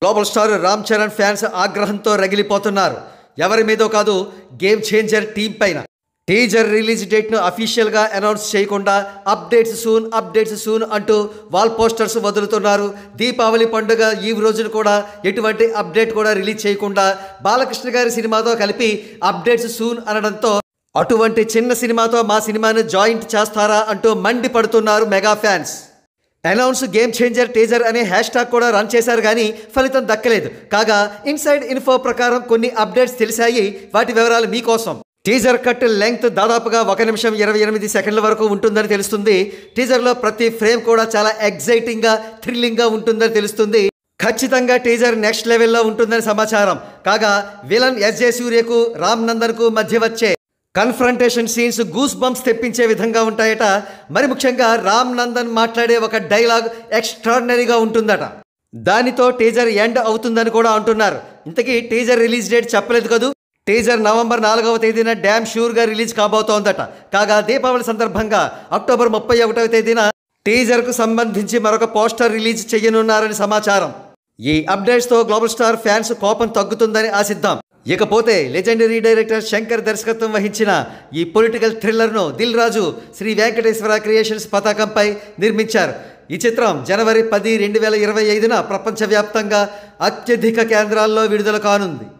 global star Ram Charan fans ఆగ్రహంతో రగిలిపోతున్నారు ఎవరి మీదో కాదు గేమ్ చేంజర్ టీం పైన టీజర్ రిలీజ్ డేట్ను అఫీషియల్గా అనౌన్స్ చేయకుండా అప్డేట్స్ సూన్ అప్డేట్స్ సూన్ అంటూ వాల్ పోస్టర్స్ వదులుతున్నారు దీపావళి పండుగ ఈ రోజున కూడా ఎటువంటి అప్డేట్ కూడా రిలీజ్ చేయకుండా బాలకృష్ణ గారి సినిమాతో కలిపి అప్డేట్స్ సూన్ అనడంతో అటువంటి చిన్న సినిమాతో మా సినిమాను జాయింట్ చేస్తారా అంటూ మండిపడుతున్నారు mega fans announce game changer teaser అనే హ్యాష్ ట్యాగ్ కూడా రన్ చేశారు కానీ ఫలితం దక్కలేదు కాగా ఇన్సైడ్ ఇన్ఫో ప్రకారం కొన్ని అప్డేట్స్ తెలిసాయి వాటి వివరాలు మీకోసం టీజర్ కట్ లెంగ్త్ దాదాపుగా ఒక నిమిషం ఇరవై ఎనిమిది సెకండ్ల వరకు ఉంటుందని తెలుస్తుంది టీజర్లో ప్రతి ఫ్రేమ్ కూడా చాలా ఎగ్జైటింగ్గా థ్రిల్లింగ్గా ఉంటుందని తెలుస్తుంది ఖచ్చితంగా టీజర్ నెక్స్ట్ లెవెల్లో ఉంటుందని సమాచారం కాగా విలన్ ఎస్జే సూర్యకు రామ్ నందన్కు మధ్య వచ్చే కన్ఫ్రంటేషన్ సీన్స్ గూస్ బంప్స్ తెప్పించే విధంగా ఉంటాయట మరి ముఖ్యంగా రామ్ నందన్ మాట్లాడే ఒక డైలాగ్ ఎక్స్ట్రాడినరీగా ఉంటుందట దానితో టీజర్ ఎండ్ అవుతుందని కూడా అంటున్నారు ఇంతకీ టీజర్ రిలీజ్ డేట్ చెప్పలేదు కదూ టీజర్ నవంబర్ నాలుగవ తేదీన డ్యామ్ షూర్గా రిలీజ్ కాబోతోందట కాగా దీపావళి సందర్భంగా అక్టోబర్ ముప్పై ఒకటవ తేదీన టీజర్కు సంబంధించి మరొక పోస్టర్ రిలీజ్ చేయనున్నారని సమాచారం ఈ అప్డేట్స్తో గ్లోబల్ స్టార్ ఫ్యాన్స్ కోపం తగ్గుతుందని ఆశిద్దాం ఇకపోతే లెజెండరీ డైరెక్టర్ శంకర్ దర్శకత్వం వహించిన ఈ పొలిటికల్ థ్రిల్లర్ను దిల్ రాజు శ్రీ వెంకటేశ్వర క్రియేషన్స్ పతాకంపై నిర్మించారు ఈ చిత్రం జనవరి పది రెండు వేల ఇరవై ఐదున ప్రపంచవ్యాప్తంగా అత్యధిక కేంద్రాల్లో విడుదల కానుంది